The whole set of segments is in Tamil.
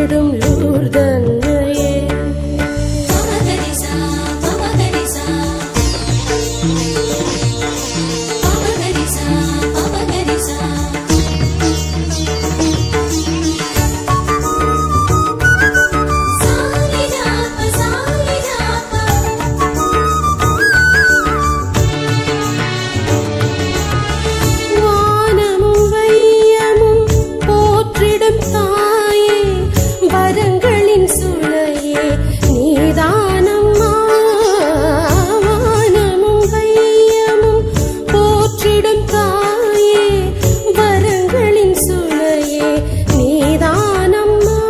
போற்றிடும் லூர்தன்னையே பவகரிசா பவகரிசா பவகரிசா பவகரிசா சாலிஜாப சாலிஜாப வானமும் வையமும் போற்றிடும் தாயே வரங்களின் சுளையே நீதானம்மா வானமும் வையமும் போற்றிடும் தாயே வரங்களின் சுளையே நீதானம்மா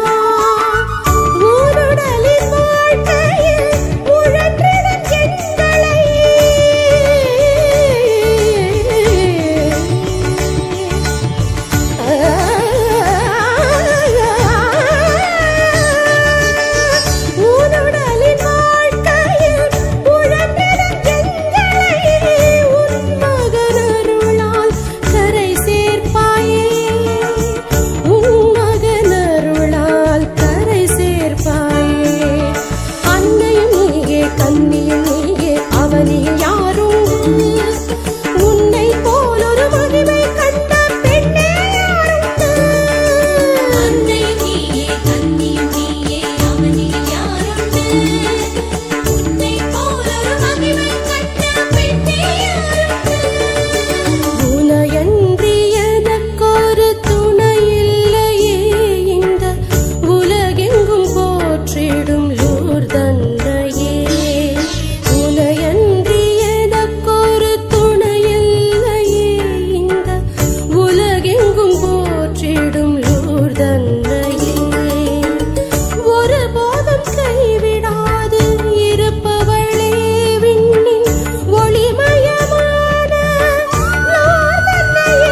ஊருடலின் வாழ்க்கையில் உழன்றிடும் எங்களை உன்னுடலின் வாழ்க்கையில் உழன்றிடும் எங்களை உன் மகனருளால் கரை சேர்ப்பாயே உன் மகனருளால் கரை சேர்ப்பாயே அன்னையும் நீயே கன்னியும் நீயே அவனில் யாரும் உன்னை போலொரு மகிமை கண்ட பெண்ணே யாருண்டு அன்னையும் நீயே கன்னியும் நீயே அவனில் யாருண்டு உன்னை போலொரு மகிமை கண்ட பெண்ணே யாருண்டு உனையன்றி எனக்கொரு துணை இல்லையே இந்த உலகெங்கும் போற்றிடும் லூர்தன்னையே உனையன்றி எனக்கொரு துணை இல்லையே இந்த உலகெங்கும் போற்றிடும் லூர்தன்னையே ஒருபோதும் கைவிடாது இருப்பவளே விண்ணின் ஒளிமயமான நாதன்னையே.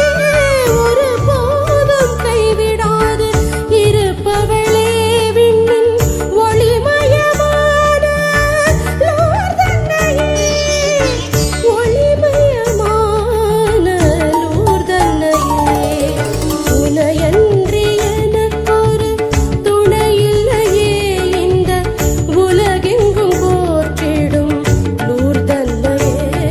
ஒருபோதும் கைவிடாது இருப்பவளே விண்ணின் ஒளிமயமான லூர்தன்னையே. ஒளிமயமான லூர்தன்னையே. உனையன்றி எனக்கொரு துணை இல்லையே இந்த உலகெங்கும் போற்றிடும் லூர்தன்னையே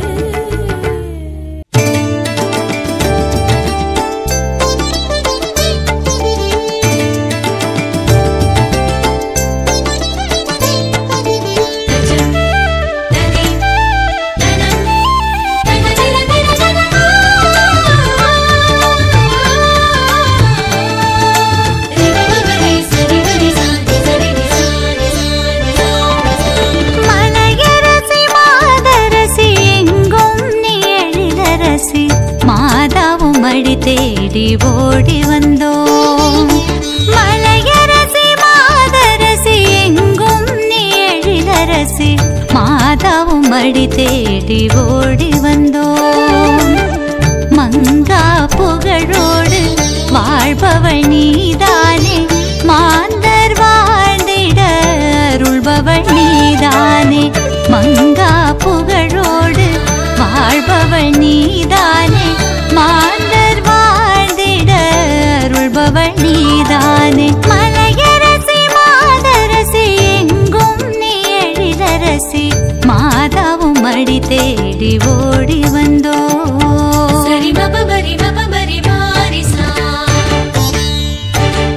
மலையரசி மாதரசி எங்கும் நீ எழிலரசி மாதாவும் அடி தேடி ஓடி வந்தோம் மலையரசி மாதரசி எங்கும் நீ எழிலரசி மாதாவும் அடி தேடி ஓடி வந்தோம் மங்கா புகழோடு வாழ்பவள் நீதானே மாந்தர் வாழ்ந்திட அருள்பவள் நீதானே மங்கா புகழோடு வாழ்பவள் நீதானே மாந்தர் வாழ்ந்திட அருள்பவள் நீதானே மலையரசி மாதரசி எங்கும் நீ எழிலரசி மாதாவும் அடி தேடி ஓடி வந்தோ சரி பப பரி பப பரி பாரிசா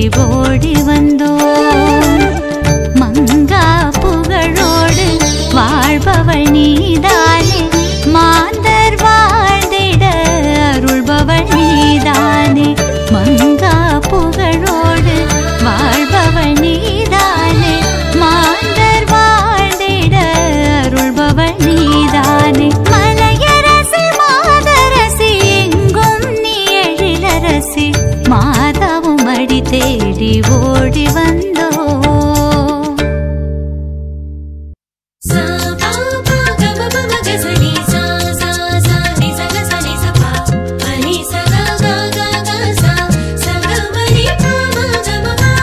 ஓடி வந்தோம் மங்கா புகழோடு வாழ்பவள் நீதானே மாந்தர் வாழ்ந்திட அருள்பவள் நீதானே மங்கா புகழோடு வாழ்பவள் நீதானே மாந்தர் வாழ்ந்திட அருள்பவள் நீதானே மலையரசி மாதரசி எங்கும் நீ எழிலரசி மாதாவும் அடி தேடி ஓடி வந்தோ சா பா பா க ப ப ம க ச நீ சா சா சா நீ ச க ச நீ ச பா ப நீ ச க க க க சா ச க ம நீ பா ம க ம பா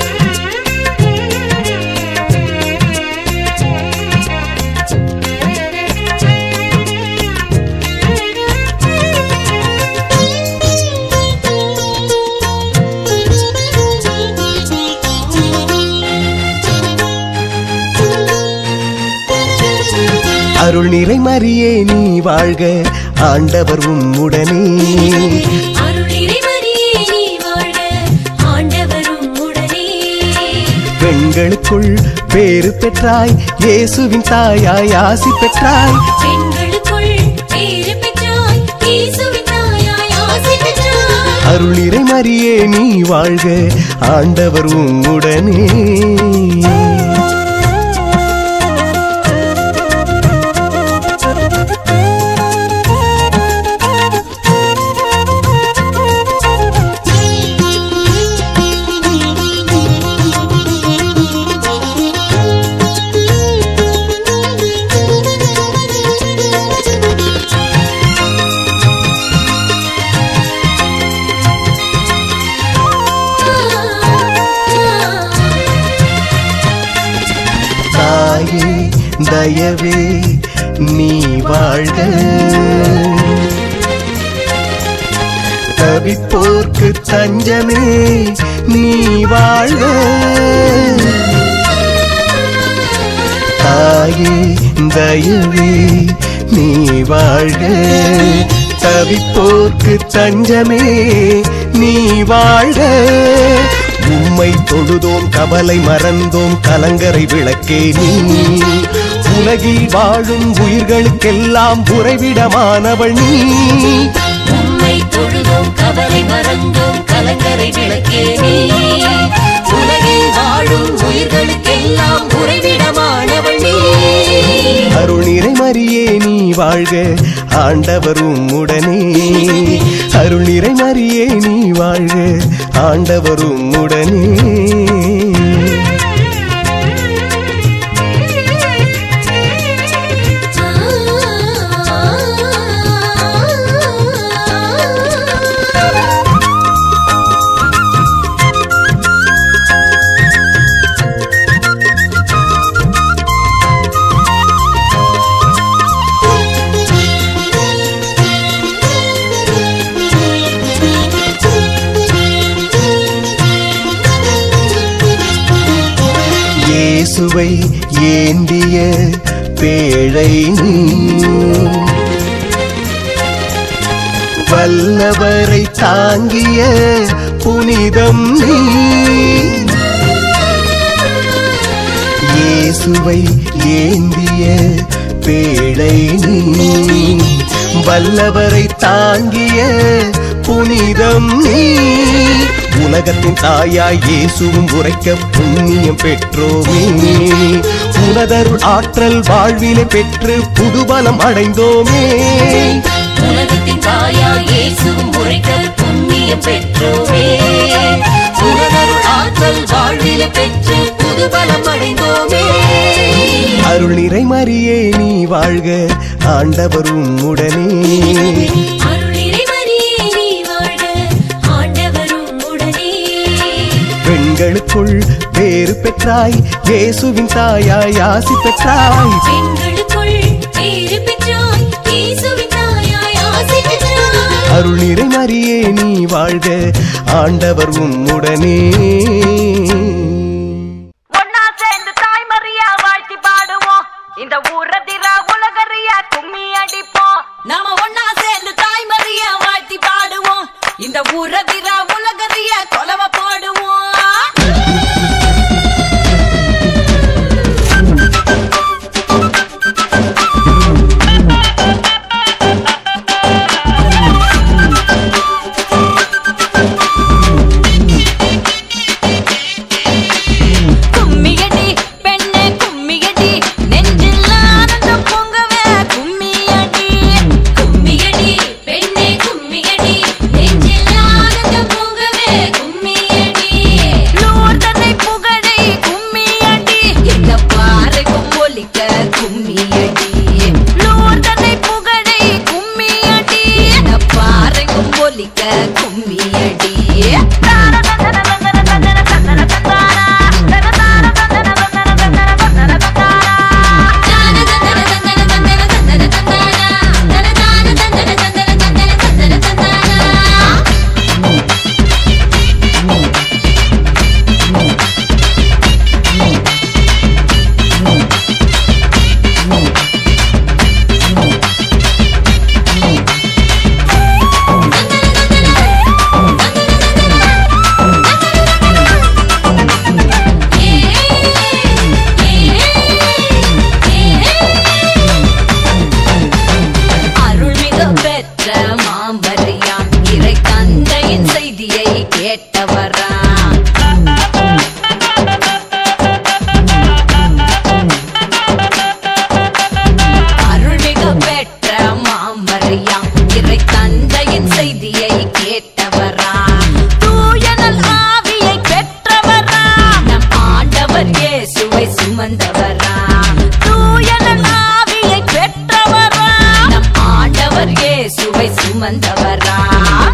அருள் நிறை மரியே நீ வாழ்க ஆண்டவர் உம்முடனே அருள் இறைவரியே நீ வாழ்க ஆண்டவரும் உடனே பெண்களுக்குள் பேறு பெற்றாய் இயேசுவின் தாயாய் ஆசி பெற்றாய் பெண்களுக்குள் பேறு பெற்றாய் இயேசுவின் தாயாய் ஆசி பெற்றாய் அருள் நிறை மரியே நீ வாழ்க ஆண்டவர் உம்முடனே தாயே தயவே நீ வாழ்க தவிப்போர்க்கு தஞ்சமே நீ வாழ்க தாயே தயவே நீ வாழ்க தவிப்போர்க்கு தஞ்சமே நீ வாழ்க உம்மை தொழுதோம் கவலை மறந்தோம் கலங்கரை விளக்கே நீ உலகில் வாழும் உயிர்களுக்கெல்லாம் உறைவிடமானவள் நீ உம்மை தொழுதோம் கவலை மறந்தோம் கலங்கரை விளக்கே நீ உலகில் வாழும் உயிர்களுக்கெல்லாம் உறைவிடமானவள் நீ அருள் நிறை மரியே நீ வாழ்க ஆண்டவரும் உடனே அருள் நிறை மரியே நீ வாழ்க ஆண்டவரும் உடனே இயேசுவை ஏந்திய பேழை நீ வல்லவரை தாங்கிய புனிதம் நீ இயேசுவை ஏந்திய பேழை நீ வல்லவரை தாங்கிய புனிதம் நீ உலகத்தின் தாயாய் இயேசுவும் உரைக்க புண்ணியம் பெற்றோமே உனதருள் ஆற்றல் வாழ்விலே பெற்று புதுபலம் அடைந்தோமே உலகத்தின் தாயா இயேசுவும் உரைக்க புண்ணியம் பெற்றோமே உலகருள் ஆற்றல் வாழ்வில பெற்று புதுபலம் அடைந்தோமே அருள் நிறை மரியே நீ வாழ்க ஆண்டவரும் உடனே அருள் இறைவரியே நீ வாழ்க ஆண்டவரும் உடனே பெண்களுக்குள் பேறு பெற்றாய் இயேசுவின் தாயாய் ஆசி பெற்றாய் பெண்களுக்குள் பேறு பெற்றாய் இயேசுவின் தாயாய் ஆசி பெற்றாய் அருள் நிறை மரியே நீ வாழ்க ஆண்டவர் உம்முடனே ஒன்னா சேர்ந்து தாய்மறியா வாழ்த்தி பாடுவோம் இந்த ஊரதிர உலகறியா கும்மி அடிப்போம் நாம ஒன்னா சேர்ந்து தாய்மறியா வாழ்த்தி பாடுவோம் இந்த ஊரதிர உலகறியா கொலவ போடுவோம் மாமரியாம் இறை தந்தையின் செய்தியை கேட்டவராம் அருள்மிகு பெற்ற மாமரியாம் இறை தந்தையின் செய்தியை கேட்டவராம் தூயனல் ஆவியை பெற்றவராம் நம் ஆண்டவர் இயேசுவை சுமந்தவராம் தூயனல் ஆவியை பெற்றவராம் நம் ஆண்டவர் இயேசுவை சுமந்தவராம்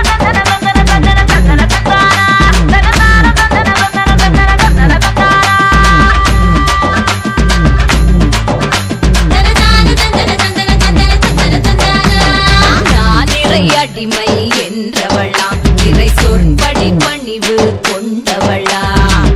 நான் இறை அடிமை என்றவளாம் இறை சொற்படி பணிவு கொண்டவளாம்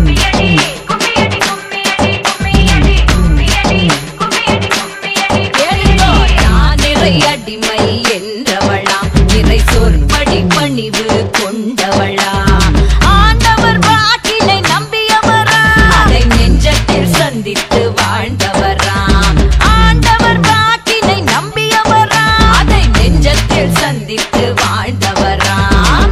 கேளுங்கோ, நான் இறை அடிமை என்றவளாம் இறை சொற்படி பணிவு கொண்டவளாம் ஆண்டவர் வாக்கினை நம்பியவராம் அதை நெஞ்சத்தில் சந்தித்து வாழ்ந்தவராம் ஆண்டவர் வாக்கினை நம்பியவராம் அதை நெஞ்சத்தில் சந்தித்து வாழ்ந்தவராம்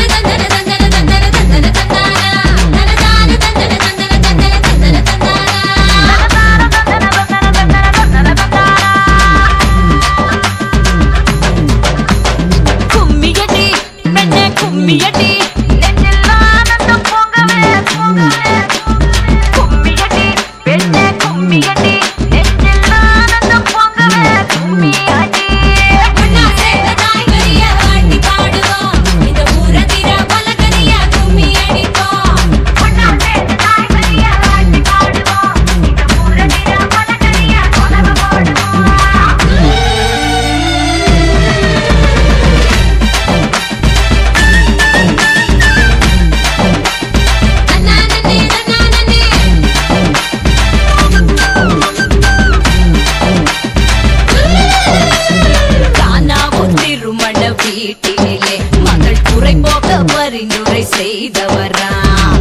கும்மியடி மென்ன கும்மியடி நெஞ்சில் ஆனந்தம் பொங்கவே பொங்கவே கும்மியடி பெண்ண கும்மியடி நெஞ்சில் ஆனந்தம் பொங்கவே கும்மியடி ஒன்னா சேர்ந்த தாய்மரிய வாட்டி பாடுவோம் இந்த ஊரதிர பலகரிய கும்மி அடிப்போம் ஒன்னா சேர்ந்து தாய்மரிய வாழ்த்தி பாடுவோம் இந்த ஊரதிர பலகரிய கொலவு போடுவோம் நன்னானே நன்னானே காணாவும் திருமண வீட்டினிலே மகள் குறை போக்க பரிந்துரை செய்தவராம்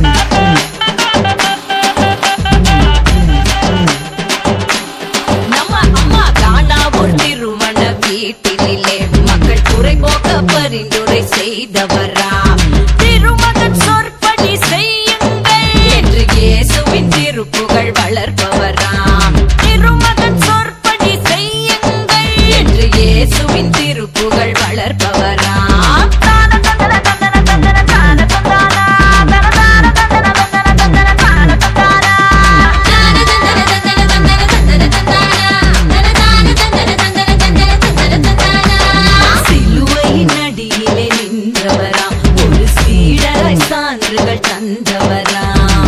நம்ம அம்மா காணாவூர் திருமண வீட்டினிலே மக்கள் குறை போக்க பரிந்துரை செய்தவராம் திருமகன் சொற்படி செய்யுங்கள் என்று இயேசுவின் திருப்புகழ் வளர்ப்பவராம் திருமகன் சொற்படி செய்யுங்கள் என்று இயேசுவின் திருப்புகழ் வளர்ப்பவராம் சிலுவையின் அடியிலே நின்றவராம் ஒரு சீடராய் சான்றுகள் தந்தவராம்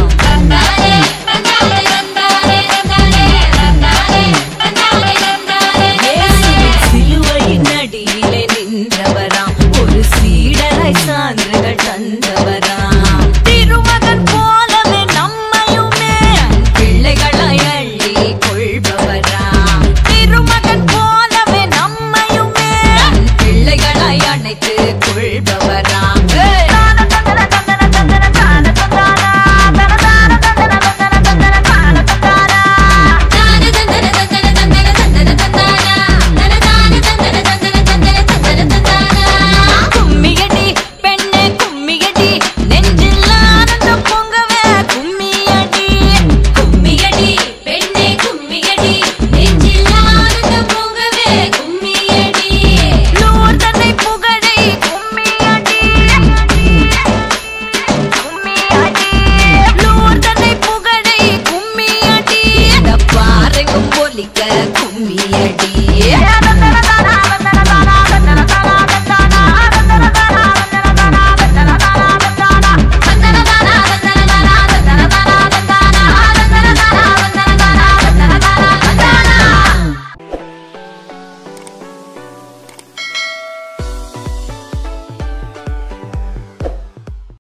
இயேசுவின் சிலுவையின் அடியிலே நின்றவராம் ஒரு சீடராய் சான்றுகள் தந்தவராம்